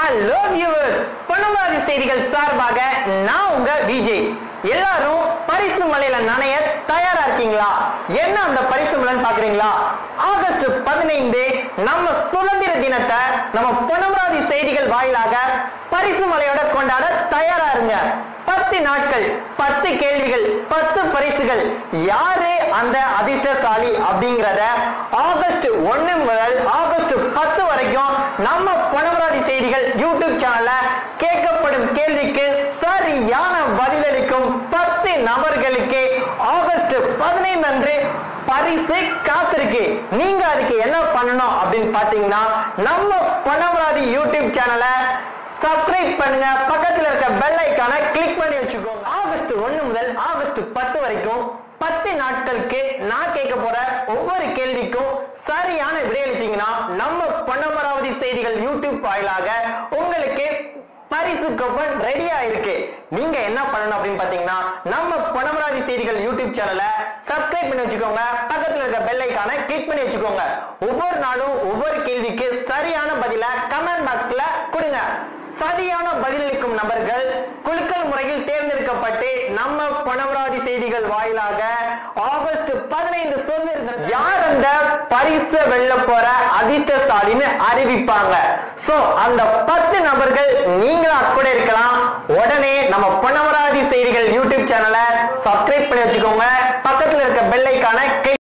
hello viewers பொன்னமராதி செய்திகள் சார்பாக நான் உங்க விஜய் எல்லாரும் பரிசு மலையில நனைய தயாரா இருக்கீங்களா என்ன அந்த பரிசு மலைன்னு பாக்குறீங்களா ஆகஸ்ட் பதினைந்து நம்ம சுதந்திர தினத்தை நம்ம பொன்னமராதி செய்திகள் வாயிலாக பரிசு மலையோட கொண்டாட தயாரா இருங்க பத்து நாட்கள் பத்து கேள்விகள் பத்து பரிசுகள் யாரு அந்த அதிர்ஷ்டசாலி அப்படிங்கறத ஆகஸ்ட் ஒண்ணு முதல் ஆகஸ்ட் பத்து வரைக்கும் நம்ம பொனமராதி செய்திகள் யூடியூப் சேனல்ல கேட்கப்படும் கேள்விக்கு சரியான பதிலளிக்கும் பத்து நபர்களுக்கு ஆகஸ்ட் பதினைந்து அன்று பரிசு காத்திருக்கு நீங்க அதுக்கு என்ன பண்ணணும் அப்படின்னு பாத்தீங்கன்னா நம்ம பொனமராதி யூடியூப் சேனலை சப்ஸ்கிரைப் பண்ணுங்க பக்கத்துல இருக்க பெல் ஐக்கான கிளிக் பண்ணி வச்சுக்கோங்க ஆகஸ்ட் ஒண்ணு முதல் ஆகஸ்ட் பத்து வரைக்கும் பத்து நாட்களுக்கு நான் கேட்க போற ஒவ்வொரு கேள்விக்கும் சரியான விடையளிச்சீங்கன்னா நம்ம பொன்னமராவதி செய்திகள் யூடியூப் வாயிலாக உங்களுக்கு பரிசு கூப்பன் ரெடியா இருக்கு நீங்க என்ன பண்ணணும் அப்படின்னு பாத்தீங்கன்னா நம்ம பொனமராதி செய்திகள் யூடியூப் சேனலை சப்ஸ்கிரைப் பண்ணி வச்சுக்கோங்க பக்கத்துல இருக்க பெல் ஐக்கான கிளிக் பண்ணி வச்சுக்கோங்க ஒவ்வொரு நாளும் ஒவ்வொரு கேள்விக்கு சரியான பதில கமெண்ட் பாக்ஸ்ல கொடுங்க சரியான பதிலளிக்கும் நபர்கள் குலுக்கல் முறையில் தேர்ந்தெடுக்கப்பட்டு நம்ம பொனமராதி செய்திகள் வாயிலாக ஆகஸ்ட் பதினைந்து சுதந்திர யார் அந்த பரிசு வெல்ல போற அதிர்ஷ்டசாலின்னு அறிவிப்பாங்க சோ அந்த பத்து நபர்கள் நீங்களா கூட இருக்கலாம் உடனே நம்ம பொன்னமராதி செய்திகள் யூடியூப் சேனலை சப்ஸ்கிரைப் பண்ணி வச்சுக்கோங்க பக்கத்துல இருக்க பெல் ஐக்கான